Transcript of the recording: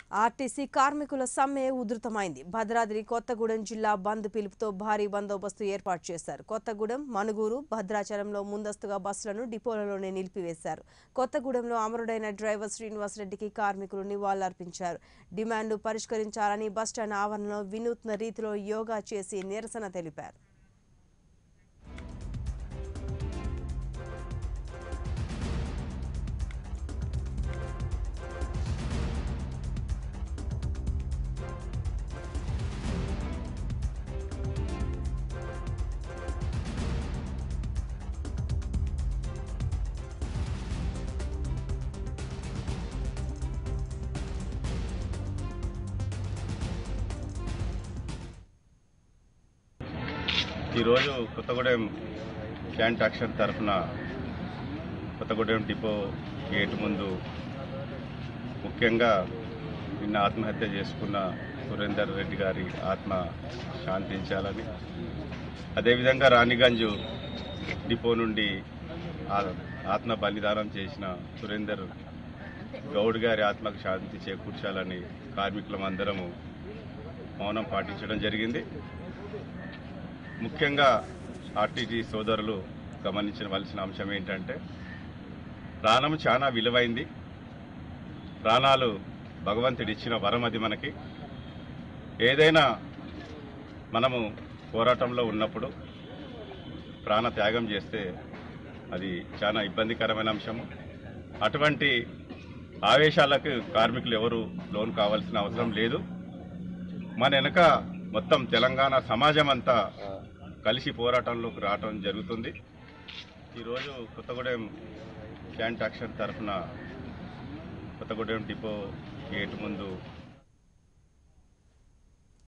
RTC కార్మికుల సమ్మె ఉధృతమైంది భద్రాద్రి కొత్తగూడెం జిల్లా బంద్ పిలుపుతో భారీ బందోబస్తు ఏర్పాటు చేశారు కొత్తగూడెం మనుగూరు భద్రాచలంలో ముందస్తుగా బస్సులను డిపోలలోనే నిలిపివేశారు కొత్తగూడెంలో అమరుడైన డ్రైవర్ శ్రీనివాసరెడ్డికి కార్మికులు నివాళులర్పించారు డిమాండ్లు పరిష్కరించాలని బస్టాండ్ ఆవరణలో వినూత్న రీతిలో యోగా చేసి నిరసన తెలిపారు ఈరోజు కొత్తగూడెం క్యాంట్ యాక్షన్ తరఫున కొత్తగూడెం డిపో గేట్ ముందు ముఖ్యంగా నిన్న ఆత్మహత్య చేసుకున్న సురేందర్ రెడ్డి గారి ఆత్మ శాంతించాలని అదేవిధంగా రాణిగంజ్ డిపో నుండి ఆ- ఆత్మ బలిదానం చేసిన సురేందర్ గౌడ్ గారి ఆత్మకు శాంతి చేకూర్చాలని కార్మికులమందరము మౌనం పాటించడం జరిగింది ముఖ్యంగా ఆర్టీజీ సోదరులు గమనించవలసిన అంశం ఏంటంటే ప్రాణం చాలా విలువైంది ప్రాణాలు భగవంతుడు ఇచ్చిన వరం అది మనకి ఏదైనా మనము పోరాటంలో ఉన్నప్పుడు ప్రాణ త్యాగం చేస్తే అది చాలా ఇబ్బందికరమైన అంశము అటువంటి ఆవేశాలకు కార్మికులు ఎవరు లోన్ కావాల్సిన అవసరం లేదు మన వెనక మొత్తం తెలంగాణ సమాజం అంతా కలిసి పోరాటంలోకి రావటం జరుగుతుంది ఈరోజు కొత్తగూడెం క్యాంట్ యాక్షన్ తరఫున కొత్తగూడెం డిపో గేట్ ముందు